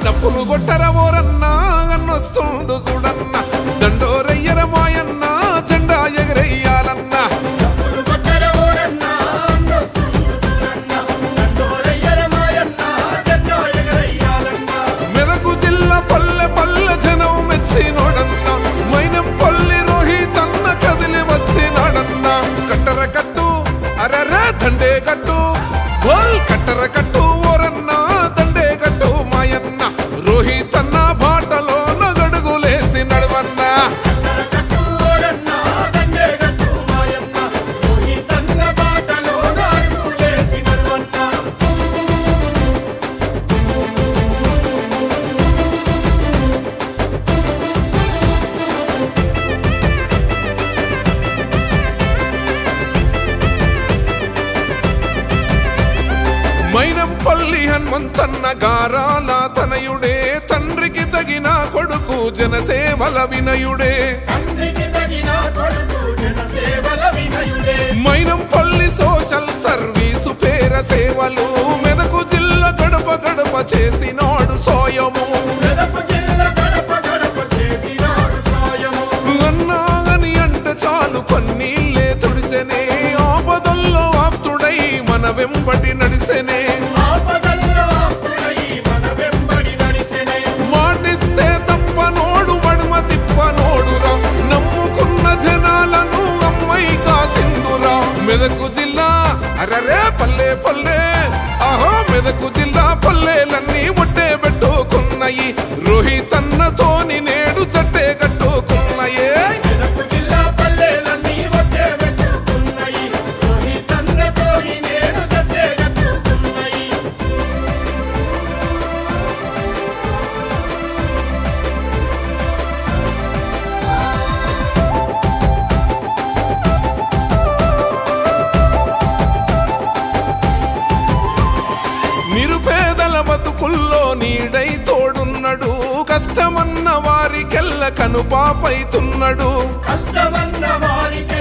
డప్పులు కొట్టర ఓరన్నా అన్నొస్తుండు చూడన్న దండోరయ్యర మాయన్న జెండా ఎగరయ్యాలన్నా కొట్టర ఊరన్న అందొస్తుంది సురన్న దండోరయ్యర మాయన్న జెండా ఎగరయ్యాలన్న మెదకు జిల్లా పల్లె పల్లె జనం మెచ్చినోడన్న మైనం పల్లి రోహితన్న కదిలి వచ్చినాడన్న కట్టర కట్టు అరరే దండే కట్టు బోల్ కట్టర కట్టు ఓరన్న దండే కట్టు మాయన్న రోహితన్న బాటలో నగడుగులేసి నడవన్నా కట్టర కట్టు ఊరన్న దండే గట్టు మాయన్న రోహితన్న బాటలో నాడులేసి నడవన్న మైనంపల్లి హనుమంతన్న గారాల తనయుడే తండ్రికి తగిన కొడుకు జనసేవల వినయుడే తండ్రికి తగిన కొడుకు జనసేవల వినయుడే మైనంపల్లి సోషల్ సర్వీసు పేర సేవలు మెదకు జిల్లా గడప గడప చేసినాడు సోయము మెదకు జిల్లా గడప గడప చేసినాడు సాయము అన్నాగని అంటే చాలు కొన్నీళ్ళే తుడిచెనే ఆపదల్లో ఆప్తుడై మన వెంబడి నడిసెనే ఆపదల్లో ఆప్తుడై మన వెంబడి నడిసెనే మాటిస్తే తప్ప నోడు మడుమ తిప్ప నోడురా నమ్ముకున్న జనాలను అమ్మై కాసిందురా మెదకు జిల్లా అరరే పల్లె పల్లె ఆహా మెదకు జిల్లా పల్లెలన్నీ ఒట్టే పెట్టుకున్నాయి రోహితన్నతోని నేడు చట్టే కట్టుకున్నాయే మెదకు జిల్లా పల్లెలన్నీ ఒకే పెట్టుకున్నాయి రోహితన్నతోని నేడు జట్టే కట్టుకున్నాయి నిరుపేదల బతుకుల్లో నీడై తోడున్నడు కష్టమన్న వారికెల్ల కనుపాపైతున్నడు కష్టమన్న వారికి